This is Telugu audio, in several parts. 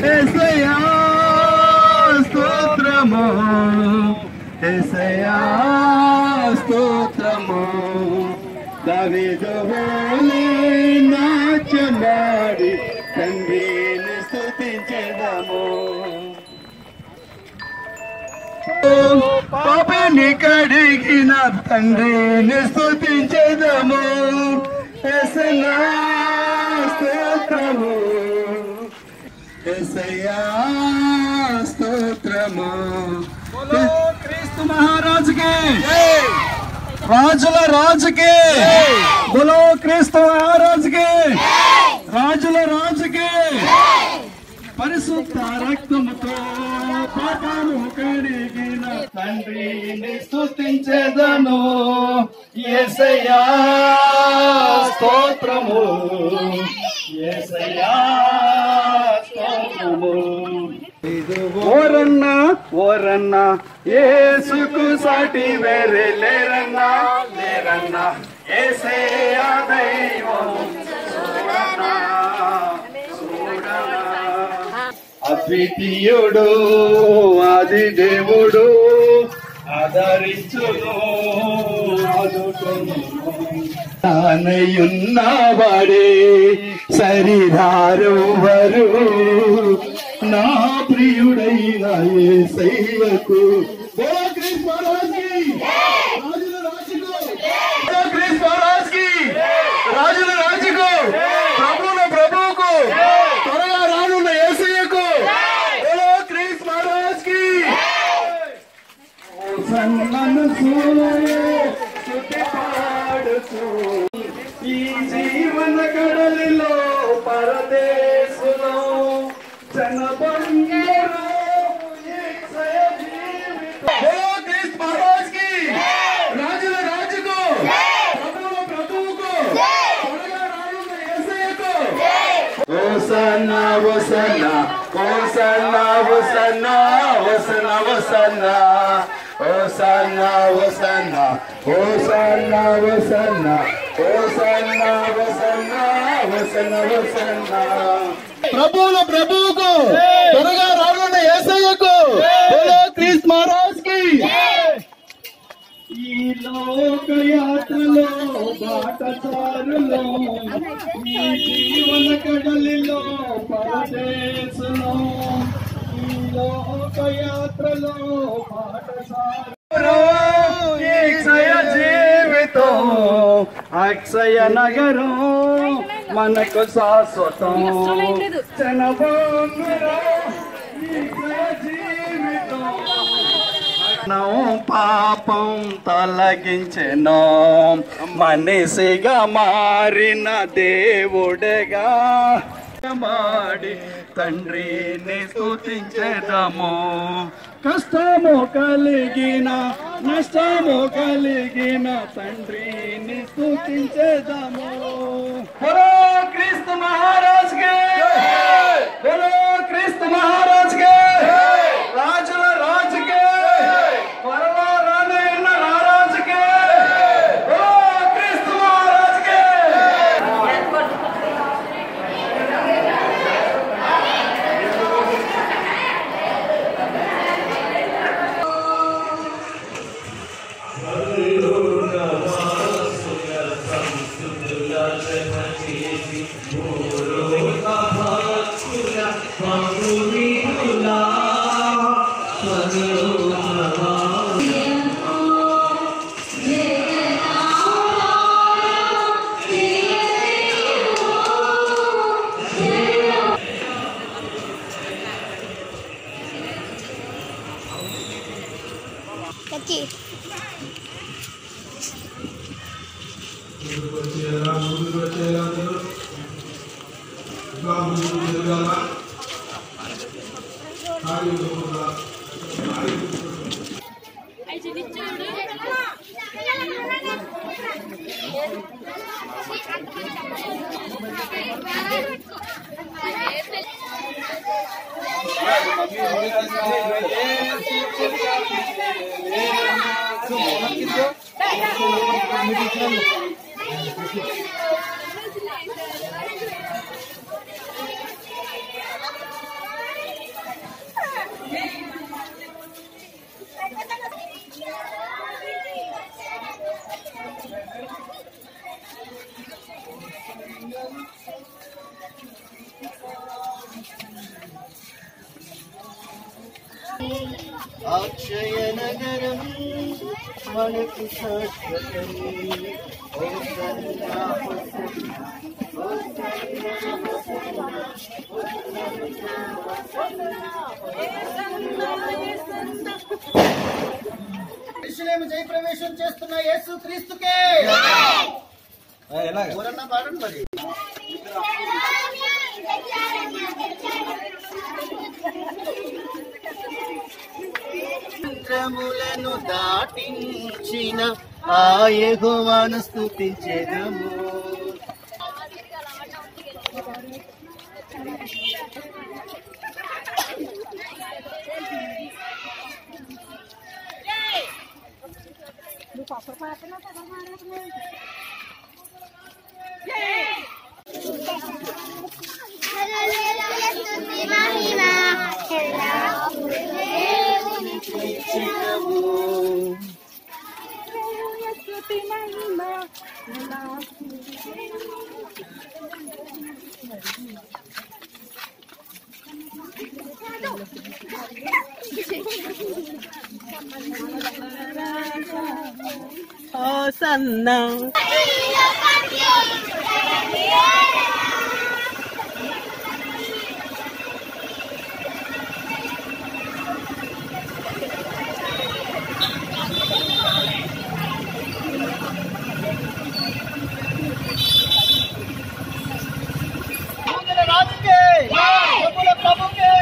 ఏసయ్యా స్తోత్రము ఏసయ్యా స్తోత్రము దావీదు వలె నాట్యమాడి తండ్రిని స్తుతించెదము పాపని కడిగిన తండ్రిని స్తుతించెదము ఎసయా స్తోత్రము ఎసయా స్తోత్రము క్రీస్తు మహారాజుకి రాజుల రాజుకి బులో క్రీస్తు మహారాజుకి రాజుల రాజుకి పరిశుద్ధ రక్తముతో పాపాలు కడిగిన తండ్రిని స్తుతించేదను ఏసయ్యా స్తోత్రము ఏసయ్యా స్తోత్రము ఓరన్న ఓరన్న ఏసుకు సాటి వేరే లేరన్నా లేరన్నా ఏసయ్యా దైవం చూడన్నా చూడన్నా అద్వితీయుడు ఆది దేవుడు ఆదరించును ఆదుకొను తానయున్నవాడే శరీరారు వరు నా ప్రియుడైన ఏసయ్యకు బోలో క్రీస్తు మహారాజ్కి, రాజుల రాజుకు, బోలో క్రీస్తు మహారాజ్కి, రాజుల రాజుకు ప్రభువుల ప్రభువుకు త్వరగా రానున్న ఏసయ్యకు బోలో క్రీస్తు మహారాజ్కి మనసు స్తుతి పాడుతూ ఈ జీవన కడలిలో పరదేశులో జనబంగారు ఏసయ జీవితం. బోలో క్రీస్తు మహారాజ్కి, రాజుల రాజుకు ప్రభువుల ప్రభువుకు త్వరగా రానున్న యేసయ్యకు ఓసన్న ఓసన్న ఓసన్న ఓసన్న ఓసన్న ఓసన్న ఓసన్న ఓసన్న ఓసన్న ఓసన్న ఓసన్న ఓసన్న ఓసన్న ఓసన్న ప్రభువుల ప్రభువుకు త్వరగా రానున్న యేసయ్యకు బోలో క్రీస్తు మహారాజ్ కి ఈ లోక యాత్రలో బాటసారులో ఈ జీవన కడలిలో పరదేశులో ఈ లోక యాత్రలో బాటసారులో ఈ అక్షయ జీవితం అక్షయ నగరం మనకు శాశ్వతం జనబంధురా ఈ అక్షయ జీవితం నో పాపం తొలగించెను మనిషిగా మారిన దేవుడగా మాడి తండ్రిని స్తుతించెదము కష్టము కలిగిన నష్టము కలిగిన తండ్రిని స్తుతించెదము బోలో క్రీస్తు మహారాజ్ కే బోలో క్రీస్తు మహారాజ్ కే రాజుల రాజుకే త్వరలో రానయ్యున్న రారాజుకే ఓ క్రీస్తు మహారాజుకే కచ్చి మనకు శాశ్వతము హోసన్నా హోసన్నా యెరూషలేము జయ ప్రవేశం చేస్తున్న యేసు క్రీస్తుకే ఎవరన్నా పాడండి మరి సముద్రములను దాటించిన ఆ యెహోవాను స్తుతించెదము ఇచ్చెదము. హోసన్నా యూదుల రాజుకే ప్రభుల ప్రభుకే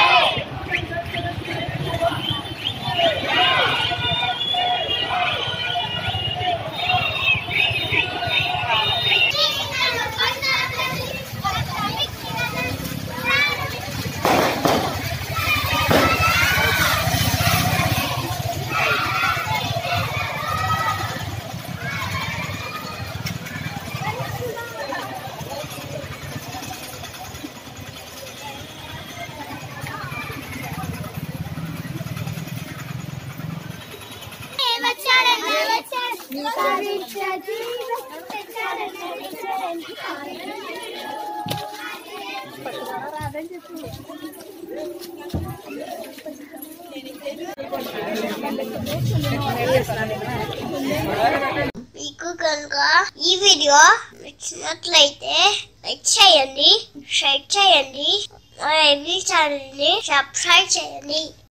మీకు కనుక ఈ వీడియో నచ్చినట్లయితే లైక్ చేయండి షేర్ చేయండి మా ఎవ్రీ ఛానల్ ని సబ్స్క్రైబ్ చేయండి